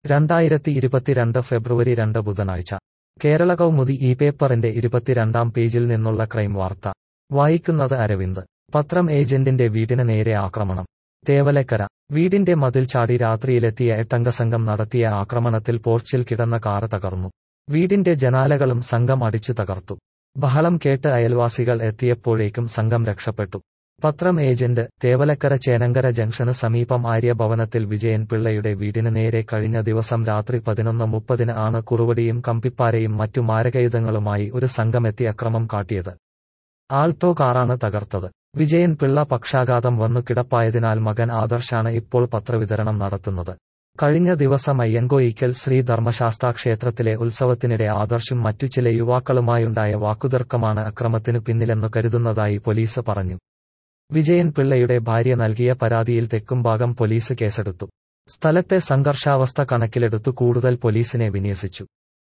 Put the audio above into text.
രണ്ടായിരത്തി ഇരുപത്തിരണ്ട് ഫെബ്രുവരി രണ്ട് ബുധനാഴ്ച കേരള കൗമുദി ഈ പേപ്പറിന്റെ ഇരുപത്തിരണ്ടാം പേജിൽ നിന്നുള്ള ക്രൈം വാർത്ത വായിക്കുന്നത് അരവിന്ദ് പത്രം ഏജന്റിന്റെ വീടിന് നേരെ ആക്രമണം തേവലക്കര വീടിന്റെ മതിൽ ചാടി രാത്രിയിലെത്തിയ എട്ടംഗ സംഘം നടത്തിയ ആക്രമണത്തിൽ പോർച്ചിൽ കിടന്ന കാറ് തകർന്നു വീടിന്റെ ജനാലകളും സംഘം അടിച്ചു തകർത്തു ബഹളം കേട്ട് അയൽവാസികൾ എത്തിയപ്പോഴേക്കും സംഘം രക്ഷപ്പെട്ടു പത്രം ഏജന്റ് തേവലക്കര ചേനങ്കര ജംഗ്ഷന് സമീപം ആര്യഭവനത്തിൽ വിജയൻ പിള്ളയുടെ വീടിന് നേരെ കഴിഞ്ഞ ദിവസം രാത്രി പതിനൊന്ന് മുപ്പതിന് ആണ് കുറുവടിയും കമ്പിപ്പാരയും മറ്റു മാരകയുധങ്ങളുമായി ഒരു സംഘമെത്തി അക്രമം കാട്ടിയത് ആൾട്ടോ കാറാണ് തകർത്തത് വിജയൻ പിള്ള പക്ഷാഘാതം വന്നു കിടപ്പായതിനാൽ മകൻ ആദർശാണ് ഇപ്പോൾ പത്രവിതരണം നടത്തുന്നത് കഴിഞ്ഞ ദിവസം അയ്യങ്കോയിക്കൽ ശ്രീ ധർമ്മശാസ്താ ക്ഷേത്രത്തിലെ ഉത്സവത്തിനിടെ ആദർശും മറ്റു ചില യുവാക്കളുമായുണ്ടായ വാക്കുതർക്കമാണ് അക്രമത്തിനു പിന്നിലെന്നു കരുതുന്നതായി പോലീസ് പറഞ്ഞു വിജയൻ പിള്ളയുടെ ഭാര്യ നൽകിയ പരാതിയിൽ തെക്കുംഭാഗം പോലീസ് കേസെടുത്തു സ്ഥലത്തെ സംഘർഷാവസ്ഥ കണക്കിലെടുത്തു കൂടുതൽ പോലീസിനെ വിന്യസിച്ചു